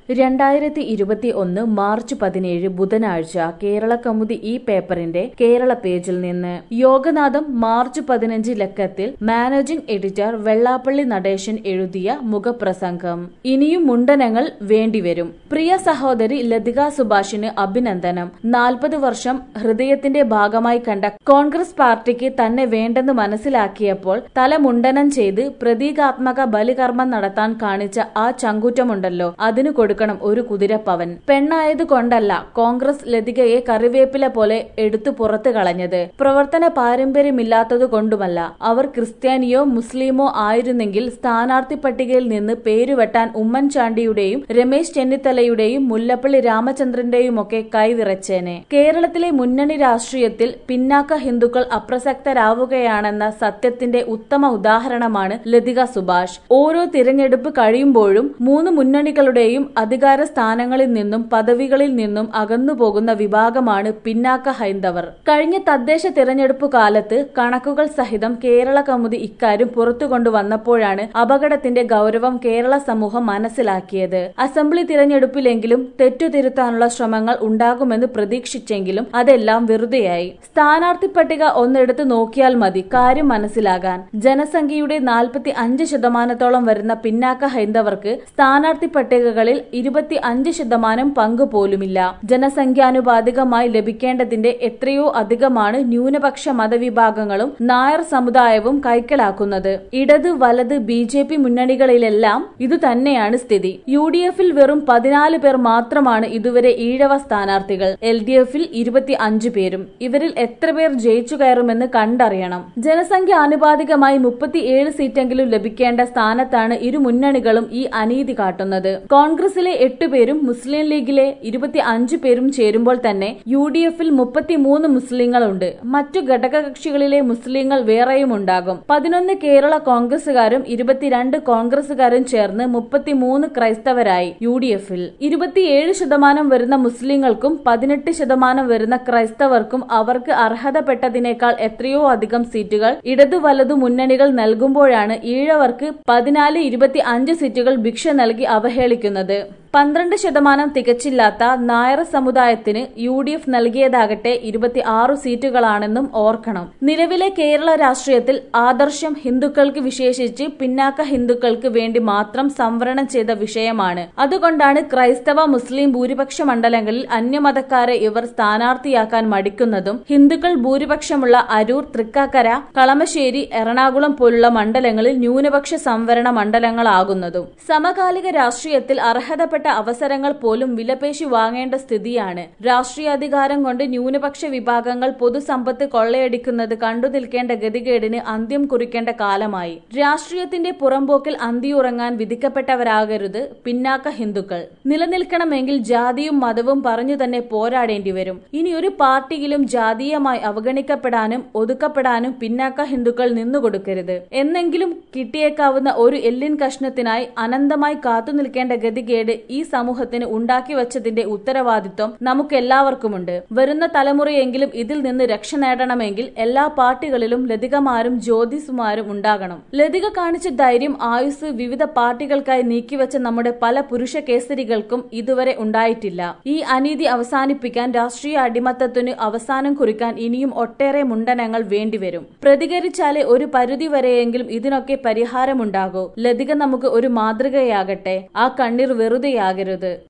രണ്ടായിരത്തി ഇരുപത്തി ഒന്ന് മാർച്ച് പതിനേഴ് ബുധനാഴ്ച കേരള കൗമുദി ഈ പേപ്പറിന്റെ കേരള പേജിൽ നിന്ന് യോഗനാഥം മാർച്ച് പതിനഞ്ച് ലക്കത്തിൽ മാനേജിംഗ് എഡിറ്റർ വെള്ളാപ്പള്ളി നടേശൻ എഴുതിയ മുഖപ്രസംഗം ഇനിയും മുണ്ടനങ്ങൾ വേണ്ടിവരും പ്രിയ സഹോദരി ലതിക സുഭാഷിന് അഭിനന്ദനം നാൽപ്പത് വർഷം ഹൃദയത്തിന്റെ ഭാഗമായി കണ്ട കോൺഗ്രസ് പാർട്ടിക്ക് തന്നെ വേണ്ടെന്ന് മനസ്സിലാക്കിയപ്പോൾ തല മുണ്ടനം ചെയ്ത് പ്രതീകാത്മക ബലികർമ്മം നടത്താൻ കാണിച്ച ആ ചങ്കൂറ്റമുണ്ടല്ലോ അതിനു കൊടുക്കണം ഒരു കുതിരപ്പവൻ പെണ്ണായത് കൊണ്ടല്ല കോൺഗ്രസ് ലതികയെ കറിവേപ്പില പോലെ എടുത്തു പുറത്തു കളഞ്ഞത് പ്രവർത്തന പാരമ്പര്യമില്ലാത്തതു കൊണ്ടുമല്ല അവർ ക്രിസ്ത്യാനിയോ മുസ്ലിമോ ആയിരുന്നെങ്കിൽ സ്ഥാനാർത്ഥി പട്ടികയിൽ നിന്ന് പേരുവെട്ടാൻ ഉമ്മൻചാണ്ടിയുടെയും രമേശ് ചെന്നിത്തലയുടെയും മുല്ലപ്പള്ളി രാമചന്ദ്രന്റെയുമൊക്കെ കൈവിറച്ചേനെ കേരളത്തിലെ മുന്നണി രാഷ്ട്രീയത്തിൽ പിന്നാക്ക ഹിന്ദുക്കൾ അപ്രസക്തരാവുകയാണെന്ന സത്യത്തിന്റെ ഉത്തമ ഉദാഹരണമാണ് ലതിക സുഭാഷ് ഓരോ തിരഞ്ഞെടുപ്പ് കഴിയുമ്പോഴും മൂന്ന് മുന്നണികളുടെയും അധികാര സ്ഥാനങ്ങളിൽ നിന്നും പദവികളിൽ നിന്നും അകന്നുപോകുന്ന വിഭാഗമാണ് പിന്നാക്ക ഹൈന്ദവർ കഴിഞ്ഞ തദ്ദേശ തിരഞ്ഞെടുപ്പ് കാലത്ത് കണക്കുകൾ സഹിതം കേരള കൗമുദി ഇക്കാര്യം പുറത്തു കൊണ്ടുവന്നപ്പോഴാണ് അപകടത്തിന്റെ ഗൗരവം കേരള സമൂഹം മനസ്സിലാക്കിയത് അസംബ്ലി തിരഞ്ഞെടുപ്പിലെങ്കിലും തെറ്റുതിരുത്താനുള്ള ശ്രമങ്ങൾ ഉണ്ടാകുമെന്ന് പ്രതീക്ഷിച്ചെങ്കിലും അതെല്ലാം വെറുതെയായി സ്ഥാനാർത്ഥി പട്ടിക ഒന്നെടുത്ത് നോക്കിയാൽ മതി കാര്യം മനസ്സിലാകാൻ ജനസംഖ്യയുടെ നാൽപ്പത്തി അഞ്ച് ശതമാനത്തോളം വരുന്ന പിന്നാക്ക ഹൈന്ദവർക്ക് സ്ഥാനാർത്ഥി പട്ടികകളിൽ ഇരുപത്തി അഞ്ച് ശതമാനം പങ്ക് പോലുമില്ല ജനസംഖ്യാനുപാതികമായി ലഭിക്കേണ്ടതിന്റെ എത്രയോ അധികമാണ് ന്യൂനപക്ഷ മതവിഭാഗങ്ങളും നായർ സമുദായവും കൈക്കലാക്കുന്നത് ഇടത് വലത് ബി ജെ പി മുന്നണികളിലെല്ലാം ഇതുതന്നെയാണ് സ്ഥിതി യു ഡി എഫിൽ വെറും പതിനാല് പേർ മാത്രമാണ് ഇതുവരെ ഈഴവ സ്ഥാനാർത്ഥികൾ എൽ ഡി എഫിൽ ഇരുപത്തി അഞ്ച് പേരും ഇവരിൽ എത്ര പേർ ജയിച്ചു കയറുമെന്ന് കണ്ടറിയണം ജനസംഖ്യ ആനുപാതികമായി മുപ്പത്തിയേഴ് സീറ്റെങ്കിലും ലഭിക്കേണ്ട സ്ഥാനത്താണ് ഇരു മുന്നണികളും ഈ അനീതി കാട്ടുന്നത് കോൺഗ്രസിലെ എട്ട് പേരും മുസ്ലിം ലീഗിലെ ഇരുപത്തി അഞ്ച് പേരും ചേരുമ്പോൾ തന്നെ യു ഡി എഫിൽ മുപ്പത്തിമൂന്ന് മുസ്ലിങ്ങളുണ്ട് മറ്റു ഘടകകക്ഷികളിലെ മുസ്ലിങ്ങൾ വേറെയും ഉണ്ടാകും പതിനൊന്ന് കേരള കോൺഗ്രസുകാരും ഇരുപത്തിരണ്ട് കോൺഗ്രസുകാരും ചേർന്ന് മുപ്പത്തിമൂന്ന് ക്രൈസ്തവരായി യു ഡി എഫിൽ ഇരുപത്തിയേഴ് ശതമാനം വരുന്ന മുസ്ലിങ്ങൾക്കും പതിനെട്ട് ശതമാനം വരുന്ന ക്രൈസ്തവർക്കും അവർക്ക് അർഹതപ്പെട്ടതിനേക്കാൾ എത്രയോ അധികം സീറ്റുകൾ ഇടതു വലതു മുന്നണികൾ നൽകുമ്പോഴാണ് ഈഴവർക്ക് പതിനാല് ഇരുപത്തി അഞ്ച് സീറ്റുകൾ ഭിക്ഷ നൽകി അവഹേളിക്കുന്നത് പന്ത്രണ്ട് ശതമാനം തികച്ചില്ലാത്ത നായർ സമുദായത്തിന് യു ഡി എഫ് നൽകിയതാകട്ടെ ഇരുപത്തി ആറ് സീറ്റുകളാണെന്നും ഓർക്കണം നിലവിലെ കേരള രാഷ്ട്രീയത്തിൽ ആദർശം ഹിന്ദുക്കൾക്ക് വിശേഷിച്ച് പിന്നാക്ക ഹിന്ദുക്കൾക്ക് വേണ്ടി മാത്രം സംവരണം ചെയ്ത വിഷയമാണ് അതുകൊണ്ടാണ് ക്രൈസ്തവ മുസ്ലിം ഭൂരിപക്ഷ മണ്ഡലങ്ങളിൽ അന്യമതക്കാരെ ഇവർ സ്ഥാനാർത്ഥിയാക്കാൻ മടിക്കുന്നതും ഹിന്ദുക്കൾ ഭൂരിപക്ഷമുള്ള അരൂർ തൃക്കാക്കര കളമശ്ശേരി എറണാകുളം പോലുള്ള മണ്ഡലങ്ങളിൽ ന്യൂനപക്ഷ സംവരണ മണ്ഡലങ്ങളാകുന്നതും സമകാലിക രാഷ്ട്രീയത്തിൽ അർഹതപ്പെട്ട അവസരങ്ങൾ പോലും വിലപേശി വാങ്ങേണ്ട സ്ഥിതിയാണ് രാഷ്ട്രീയാധികാരം കൊണ്ട് ന്യൂനപക്ഷ വിഭാഗങ്ങൾ പൊതുസമ്പത്ത് കൊള്ളയടിക്കുന്നത് കണ്ടു നിൽക്കേണ്ട ഗതികേടിന് അന്ത്യം കുറിക്കേണ്ട കാലമായി രാഷ്ട്രീയത്തിന്റെ പുറംപോക്കിൽ അന്തിയുറങ്ങാൻ വിധിക്കപ്പെട്ടവരാകരുത് പിന്നാക്ക ഹിന്ദുക്കൾ നിലനിൽക്കണമെങ്കിൽ ജാതിയും മതവും പറഞ്ഞു തന്നെ പോരാടേണ്ടി വരും ഇനി ഒരു പാർട്ടിയിലും ജാതീയമായി അവഗണിക്കപ്പെടാനും ഒതുക്കപ്പെടാനും പിന്നാക്ക ഹിന്ദുക്കൾ നിന്നുകൊടുക്കരുത് എന്നെങ്കിലും കിട്ടിയേക്കാവുന്ന ഒരു എല്ലിൻ കഷ്ണത്തിനായി അനന്തമായി കാത്തുനിൽക്കേണ്ട ഗതികേട് ഈ സമൂഹത്തിന് ഉണ്ടാക്കി വച്ചതിന്റെ ഉത്തരവാദിത്വം നമുക്കെല്ലാവർക്കുമുണ്ട് വരുന്ന തലമുറയെങ്കിലും ഇതിൽ നിന്ന് രക്ഷ നേടണമെങ്കിൽ എല്ലാ പാർട്ടികളിലും ലതികമാരും ജ്യോതിസുമാരും ഉണ്ടാകണം ലതിക കാണിച്ച ധൈര്യം ആയുസ് വിവിധ പാർട്ടികൾക്കായി നീക്കിവെച്ച നമ്മുടെ പല പുരുഷ കേസരികൾക്കും ഇതുവരെ ഉണ്ടായിട്ടില്ല ഈ അനീതി അവസാനിപ്പിക്കാൻ രാഷ്ട്രീയ അടിമത്തത്തിന് അവസാനം കുറിക്കാൻ ഇനിയും ഒട്ടേറെ മുണ്ടനങ്ങൾ വേണ്ടിവരും പ്രതികരിച്ചാലേ ഒരു പരിധിവരെയെങ്കിലും ഇതിനൊക്കെ പരിഹാരമുണ്ടാകൂ ലതിക നമുക്ക് ഒരു മാതൃകയാകട്ടെ ആ കണ്ണീർ വെറുതെയാകരുത്